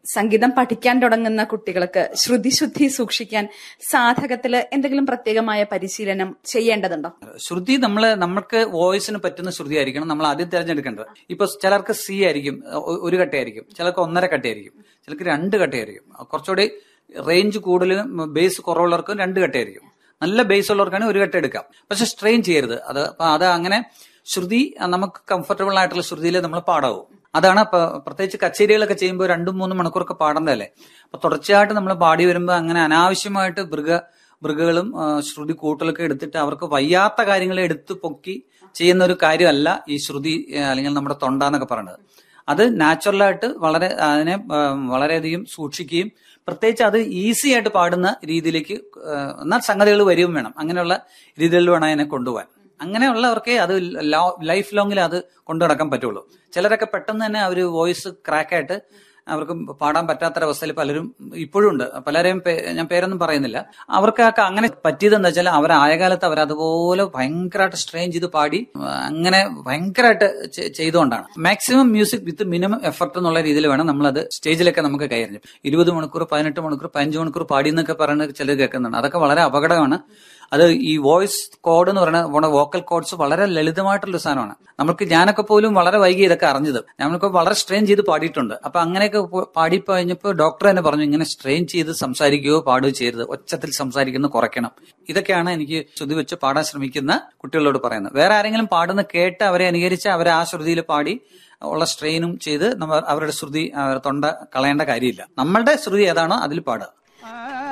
സംഗീതം പഠിക്കാൻ തുടങ്ങുന്ന കുട്ടികൾക്ക് ശ്രുതിശുദ്ധി സൂക്ഷിക്കാൻ സാധകത്തില് എന്തെങ്കിലും പ്രത്യേകമായ പരിശീലനം ചെയ്യേണ്ടതുണ്ടോ ശ്രുതി നമ്മള് നമ്മൾക്ക് വോയിസിന് പറ്റുന്ന ശ്രുതി ആയിരിക്കണം നമ്മൾ ആദ്യം തിരഞ്ഞെടുക്കേണ്ടത് ഇപ്പൊ ചിലർക്ക് സി ആയിരിക്കും ഒ- ഒരു കട്ടയായിരിക്കും ചിലർക്ക് ഒന്നര കട്ടയായിരിക്കും ചിലർക്ക് രണ്ട് കട്ടയായിരിക്കും കുറച്ചുകൂടി റേഞ്ച് കൂടുതലും ബേസ് കുറവുള്ളവർക്കും രണ്ട് കട്ടയായിരിക്കും നല്ല ബേസ് ഉള്ളവർക്കാണെങ്കിൽ ഒരു കട്ട എടുക്കാം പക്ഷെ സ്ട്രെയിൻ ചെയ്യരുത് അത് അപ്പൊ അത് അങ്ങനെ ശ്രുതി നമുക്ക് കംഫർട്ടബിൾ ആയിട്ടുള്ള ശ്രുതിയിൽ നമ്മൾ പാടാവും അതാണ് ഇപ്പൊ പ്രത്യേകിച്ച് കച്ചേരികളൊക്കെ ചെയ്യുമ്പോൾ രണ്ടും മൂന്നും മണിക്കൂറൊക്കെ പാടേണ്ടതല്ലേ അപ്പൊ തുടർച്ചയായിട്ട് നമ്മൾ പാടി വരുമ്പോൾ അങ്ങനെ അനാവശ്യമായിട്ട് മൃഗ മൃഗങ്ങളും ആ, ശ്രുതി കൂട്ടലൊക്കെ എടുത്തിട്ട് അവർക്ക് വയ്യാത്ത കാര്യങ്ങളെ എടുത്ത് പൊക്കി ചെയ്യുന്ന ഒരു കാര്യമല്ല ഈ ശ്രുതി ആ, അല്ലെങ്കിൽ നമ്മുടെ തൊണ്ട എന്നൊക്കെ പറയുന്നത് അത് നാച്ചുറലായിട്ട് വളരെ അതിനെ ആ, വളരെയധികം സൂക്ഷിക്കുകയും പ്രത്യേകിച്ച് അത് ഈസി ആയിട്ട് പാടുന്ന രീതിയിലേക്ക് ആ, എന്നാൽ സംഗതികൾ വരികയും വേണം അങ്ങനെയുള്ള രീതിയിൽ വേണം അതിനെ കൊണ്ടുപോകാൻ അങ്ങനെയുള്ളവർക്കേ അത് ലൈഫ് ലോങ്ങിൽ അത് കൊണ്ടു നടക്കാൻ പറ്റുള്ളൂ ചിലരൊക്കെ പെട്ടെന്ന് തന്നെ അവർ വോയിസ് ക്രാക്കായിട്ട് അവർക്ക് പാടാൻ പറ്റാത്തൊരവസ്ഥയിൽ പലരും ഇപ്പോഴും ഉണ്ട് പലരെയും പേ- ഞാൻ പേരൊന്നും പറയുന്നില്ല അവർക്കൊക്കെ അങ്ങനെ പറ്റിയതെന്ന് വെച്ചാൽ അവർ ആയ കാലത്ത് അവർ അതുപോലെ ഭയങ്കരമായിട്ട് സ്ട്രെയിൻ ചെയ്ത് പാടി അങ്ങനെ ഭയങ്കരമായിട്ട് ചെ- ചെയ്തുകൊണ്ടാണ് maximum music with minimum effort എന്നുള്ള രീതിയിൽ വേണം നമ്മളത് സ്റ്റേജിലൊക്കെ നമുക്ക് കയറി ഇരുപത് മണിക്കൂർ പതിനെട്ട് മണിക്കൂർ പതിനഞ്ച് മണിക്കൂർ പാടി എന്നൊക്കെ പറയുന്നത് ചിലർ കേൾക്കുന്നുണ്ട് അതൊക്കെ വളരെ അപകടമാണ് അത് ഈ വോയിസ് കോഡ് എന്ന് പറയുന്ന വോക്കൽ കോഡ്സ് വളരെ ലളിതമായിട്ടുള്ള ഒരു സാധനമാണ് നമുക്ക് ഞാനൊക്കെ പോലും വളരെ വൈകി ഇതൊക്കെ അറിഞ്ഞത് ഞങ്ങൾക്ക് വളരെ സ്ട്രെയിൻ ചെയ്ത് പാടിയിട്ടുണ്ട് അപ്പൊ അങ്ങനെയൊക്കെ പോ- പാടി കഴിഞ്ഞപ്പോൾ ഡോക്ടർ തന്നെ പറഞ്ഞു ഇങ്ങനെ സ്ട്രെയിൻ ചെയ്ത് സംസാരിക്കുകയോ പാടുകയോ ചെയ്യരുത് ഒച്ചത്തിൽ സംസാരിക്കുന്നത് കുറയ്ക്കണം ഇതൊക്കെയാണ് എനിക്ക് ശ്രുതി വെച്ച് പാടാൻ ശ്രമിക്കുന്ന കുട്ടികളോട് പറയുന്നത് വേറെ ആരെങ്കിലും പാടുന്ന കേട്ട് അവരെ അനുകരിച്ച് അവരെ ആ ശ്രുതിയിൽ പാടി ഉള്ള സ്ട്രെയിനും ചെയ്ത് നമ്മൾ അവരുടെ ശ്രുതി അവരുടെ തൊണ്ട കളയേണ്ട കാര്യമില്ല നമ്മളുടെ ശ്രുതി ഏതാണോ അതിൽ പാടുക